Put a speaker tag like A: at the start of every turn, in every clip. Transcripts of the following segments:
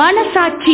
A: மனசாட்சி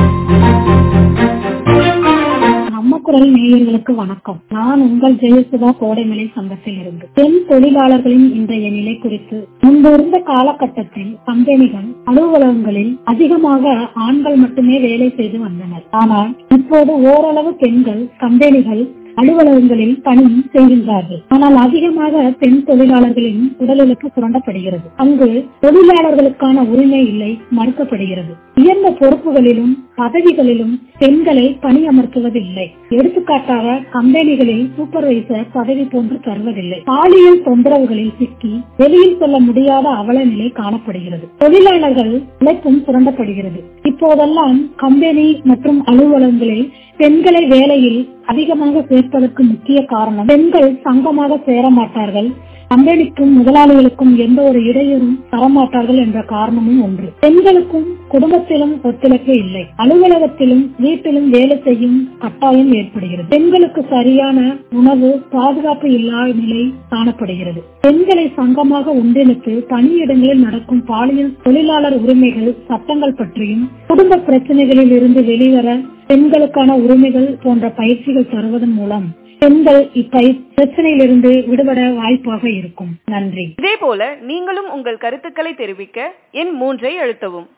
B: நம்ம குரல் நேயர்களுக்கு வணக்கம் நான் உங்கள் ஜெயசுதா கோடைமலை சங்கத்தில் இருந்து பெண் தொழிலாளர்களின் இன்றைய நிலை குறித்து முன்பு இருந்த காலகட்டத்தில் கம்பெனிகள் அலுவலகங்களில் அதிகமாக ஆண்கள் மட்டுமே வேலை செய்து வந்தனர் ஆனால் இப்போது ஓரளவு பெண்கள் கம்பெனிகள் அலுவலகங்களில் பணி செய்கின்றார்கள் ஆனால் அதிகமாக பெண் தொழிலாளர்களின் உடல் இழப்பு சுரண்டப்படுகிறது அங்கு தொழிலாளர்களுக்கான உரிமை இல்லை மறுக்கப்படுகிறது உயர்ந்த பொறுப்புகளிலும் பதவிகளிலும் பெண்களை பணியமர்த்துவதில்லை எடுத்துக்காட்டாக கம்பெனிகளில் சூப்பர்வைசர் பதவி போன்று தருவதில்லை பாலியல் தொந்தரவுகளில் சிக்கி வெளியில் சொல்ல முடியாத அவல நிலை காணப்படுகிறது தொழிலாளர்கள் உழைப்பும் சுரண்டப்படுகிறது இப்போதெல்லாம் கம்பெனி மற்றும் அலுவலகங்களில் பெண்களை வேலையில் அதிகமாக சேர்ப்பதற்கு முக்கிய காரணம் பெண்கள் சங்கமாக சேர மாட்டார்கள் கம்பெனிக்கும் முதலாளிகளுக்கும் எந்த ஒரு இடையூறும் தரமாட்டார்கள் என்ற காரணமும் ஒன்று பெண்களுக்கும் குடும்பத்திலும் ஒத்துழைப்பு இல்லை அலுவலகத்திலும் வீட்டிலும் வேலை செய்யும் கட்டாயம் ஏற்படுகிறது பெண்களுக்கு சரியான உணவு பாதுகாப்பு இல்லாத நிலை காணப்படுகிறது பெண்களை சங்கமாக ஒன்றிணைத்து பணியிடங்களில் நடக்கும் பாலியல் தொழிலாளர் உரிமைகள் சட்டங்கள் பற்றியும் குடும்ப பிரச்சனைகளில் இருந்து வெளிவர பெண்களுக்கான உரிமைகள் போன்ற பயிற்சிகள் தருவதன் மூலம் பெண்கள் இப்பய பிரச்சனையிலிருந்து விடுபட வாய்ப்பாக இருக்கும் நன்றி
A: இதே போல நீங்களும் உங்கள் கருத்துக்களை தெரிவிக்க எண் மூன்றை அழுத்தவும்